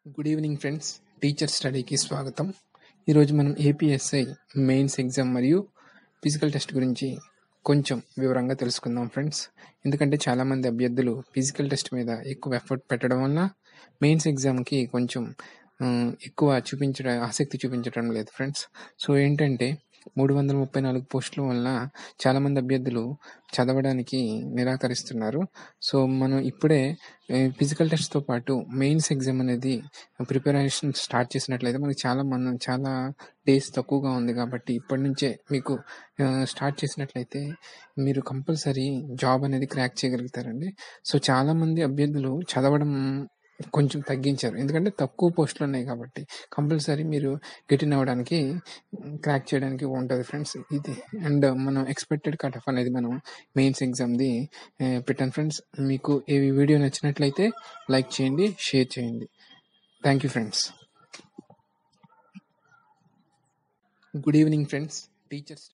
good evening friends teacher స్టడీకి స్వాగతం ఈరోజు మనం ఏపీఎస్ఐ మెయిన్స్ ఎగ్జామ్ మరియు ఫిజికల్ టెస్ట్ గురించి కొంచెం వివరంగా తెలుసుకుందాం ఫ్రెండ్స్ ఎందుకంటే చాలామంది అభ్యర్థులు ఫిజికల్ టెస్ట్ మీద ఎక్కువ ఎఫర్ట్ పెట్టడం వల్ల మెయిన్స్ ఎగ్జామ్కి కొంచెం ఆ, ఎక్కువ చూపించడం ఆసక్తి చూపించడం లేదు ఫ్రెండ్స్ సో ఏంటంటే మూడు వందల ముప్పై నాలుగు పోస్టుల వలన చాలామంది అభ్యర్థులు చదవడానికి నిరాకరిస్తున్నారు సో మనం ఇప్పుడే ఫిజికల్ టెస్ట్తో పాటు మెయిన్స్ ఎగ్జామ్ అనేది ప్రిపరేషన్ స్టార్ట్ చేసినట్లయితే మనకి చాలా మన చాలా డేస్ తక్కువగా ఉంది కాబట్టి ఇప్పటి నుంచే మీకు స్టార్ట్ చేసినట్లయితే మీరు కంపల్సరీ జాబ్ అనేది క్రాక్ చేయగలుగుతారండి సో చాలామంది అభ్యర్థులు చదవడం కొంచెం తగ్గించారు ఎందుకంటే తక్కువ పోస్టులు ఉన్నాయి కాబట్టి కంపల్సరీ మీరు గెటిన్ అవ్వడానికి క్రాక్ చేయడానికి ఉంటుంది ఫ్రెండ్స్ ఇది అండ్ మనం ఎక్స్పెక్టెడ్ కట్ ఆఫ్ అనేది మనం మెయిన్స్ ఎగ్జామ్ది పెట్టాను ఫ్రెండ్స్ మీకు ఈ వీడియో నచ్చినట్లయితే లైక్ చేయండి షేర్ చేయండి thank you friends good evening friends teachers